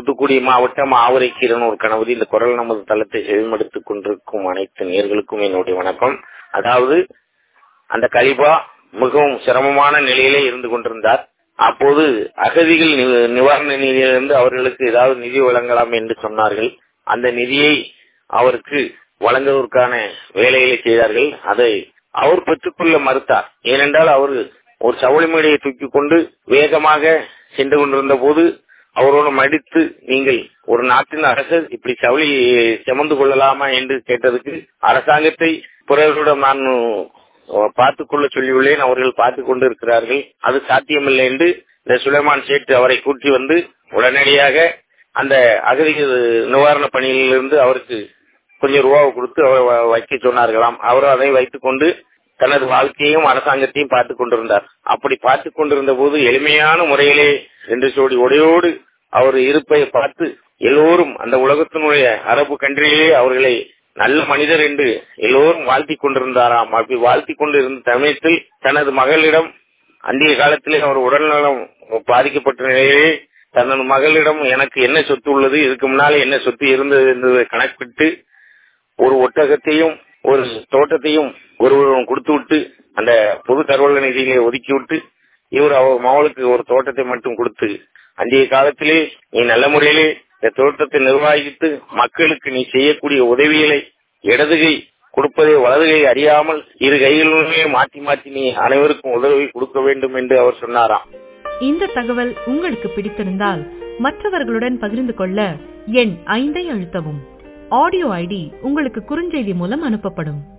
தூத்துக்குடி மாவட்டம் ஆவரைக்கீரனூர் கணபதி இந்த குரல் நமது தளத்தை செவிமடுத்துக் கொண்டிருக்கும் அனைத்து நேர்களுக்கும் என்னுடைய வணக்கம் அதாவது அந்த கலிபா மிகவும் சிரமமான நிலையிலே இருந்து கொண்டிருந்தார் அப்போது அகதிகள் நி- நிவாரண நிதியிலிருந்து அவர்களுக்கு ஏதாவது நிதி வழங்கலாம் என்று சொன்னார்கள் அந்த நிதியை அவருக்கு வழங்குவதற்கான வேலைகளை செய்தார்கள் அதை அவர் பெற்றுக்கொள்ள மறுத்தார் ஏனென்றால் அவர் ஒரு சவுளி மேடையை தூக்கிக் கொண்டு வேகமாக சென்று கொண்டிருந்த போது அவரோடு மடித்து நீங்கள் ஒரு நாட்டின் அரசர் இப்படி சவுளி சுமந்து கொள்ளலாமா என்று கேட்டதுக்கு அரசாங்கத்தை பிறரிடம் நான் பார்த்துக் கொள்ள சொல்லியுள்ளேன் அவர்கள் பார்த்துக் கொண்டு இருக்கிறார்கள் அது சாத்தியமில்லை என்று இந்த சுலைமான் சேட்டு அவரை கூட்டி வந்து உடனடியாக அந்த அகதிகள் நிவாரண பணியிலிருந்து அவருக்கு கொஞ்சம் ரூபாவை கொடுத்து அவர் வ- வைக்க சொன்னார்களாம் அவர் அதை வைத்துக் கொண்டு தனது வாழ்க்கையையும் அரசாங்கத்தையும் பார்த்துக் கொண்டிருந்தார் அப்படி பார்த்துக் கொண்டிருந்த போது எளிமையான முறையிலே என்று சொல்லி ஒடையோடு அவர் இருப்பை பார்த்து எல்லோரும் அந்த உலகத்தினுடைய அரபு கன்றிலே அவர்களை நல்ல மனிதர் என்று எல்லோரும் வாழ்த்திக் கொண்டிருந்தாராம் அப்படி வாழ்த்திக் கொண்டிருந்த சமயத்தில் தனது மகளிடம் அந்திய காலத்திலே அவர் உடல்நலம் பாதிக்கப்பட்ட நிலையிலே தனது மகளிடம் எனக்கு என்ன சொத்து உள்ளது இதுக்கு முன்னாலே என்ன சொத்து இருந்தது என்பதை கணக்கிட்டு ஒரு ஒட்டகத்தையும் ஒரு தோட்டத்தையும் ஒருவரும் கொடுத்து விட்டு அந்த பொது கருவல நிதியிலே ஒதுக்கி விட்டு இவர் அவர் மகளுக்கு ஒரு தோட்டத்தை மட்டும் கொடுத்து அன்றைய காலத்திலே நீ நல்ல முறையிலே இந்த தோட்டத்தை நிர்வகித்து மக்களுக்கு நீ செய்யக்கூடிய உதவிகளை இடதுகை கொடுப்பதை வலதுகை அறியாமல் இரு கைகளிலுமே மாற்றி மாற்றி நீ அனைவருக்கும் உதவி கொடுக்க வேண்டும் என்று அவர் சொன்னாராம் இந்த தகவல் உங்களுக்கு பிடித்திருந்தால் மற்றவர்களுடன் பகிர்ந்து கொள்ள எண் ஐந்தை அழுத்தவும் ஆடியோ ஐடி உங்களுக்கு குறுஞ்செய்தி மூலம் அனுப்பப்படும்